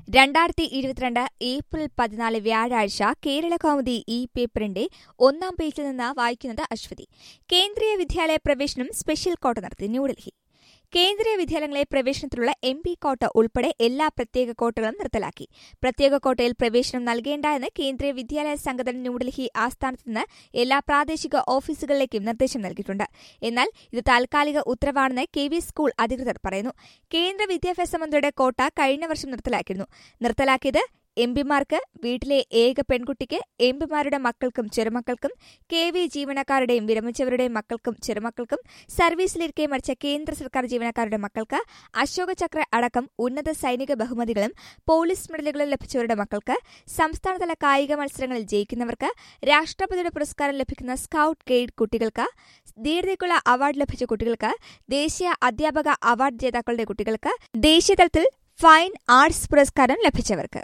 രണ്ടായിരത്തി ഇരുപത്തിരണ്ട് ഏപ്രിൽ പതിനാല് വ്യാഴാഴ്ച കേരള കൗമുദി ഈ പേപ്പറിന്റെ ഒന്നാം പേജിൽ നിന്ന് വായിക്കുന്നത് അശ്വതി കേന്ദ്രീയ വിദ്യാലയ പ്രവേശനം സ്പെഷ്യൽ കോട്ട നടത്തി ന്യൂഡൽഹി കേന്ദ്രീയ വിദ്യാലയങ്ങളെ പ്രവേശനത്തിലുള്ള എം പി കോട്ട ഉൾപ്പെടെ എല്ലാ പ്രത്യേക കോട്ടകളും നിർത്തലാക്കി പ്രത്യേക കോട്ടയിൽ പ്രവേശനം നൽകേണ്ട എന്ന് കേന്ദ്രീയ വിദ്യാലയ സംഘടന ന്യൂഡൽഹി ആസ്ഥാനത്ത് നിന്ന് എല്ലാ പ്രാദേശിക ഓഫീസുകളിലേക്കും നിർദ്ദേശം നൽകിയിട്ടുണ്ട് എന്നാൽ ഇത് താൽക്കാലിക ഉത്തരവാണെന്ന് കെ വി സ്കൂൾ അധികൃതർ പറയുന്നു കേന്ദ്ര വിദ്യാഭ്യാസ മന്ത്രിയുടെ കോട്ട കഴിഞ്ഞ വർഷം നിർത്തലാക്കിയിരുന്നു നിർത്തലാക്കിയത് എം പിമാർക്ക് വീട്ടിലെ ഏക പെൺകുട്ടിക്ക് എം പിമാരുടെ മക്കൾക്കും ചെറുമക്കൾക്കും കെ വി ജീവനക്കാരുടെയും വിരമിച്ചവരുടെയും മക്കൾക്കും ചെറുമക്കൾക്കും സർവീസിലിരിക്കെ മരിച്ച കേന്ദ്ര സർക്കാർ ജീവനക്കാരുടെ മക്കൾക്ക് അശോക ചക്ര അടക്കം ഉന്നത സൈനിക ബഹുമതികളും പോലീസ് മെഡലുകളും ലഭിച്ചവരുടെ മക്കൾക്ക് സംസ്ഥാനതല കായിക മത്സരങ്ങളിൽ ജയിക്കുന്നവർക്ക് രാഷ്ട്രപതിയുടെ പുരസ്കാരം ലഭിക്കുന്ന സ്കൌട്ട് ഗൈഡ് കുട്ടികൾക്ക് ധീരതയ്ക്കുള്ള അവാർഡ് ലഭിച്ച കുട്ടികൾക്ക് ദേശീയ അധ്യാപക അവാർഡ് ജേതാക്കളുടെ കുട്ടികൾക്ക് ദേശീയതലത്തിൽ ഫൈൻ ആർട്സ് പുരസ്കാരം ലഭിച്ചവർക്ക്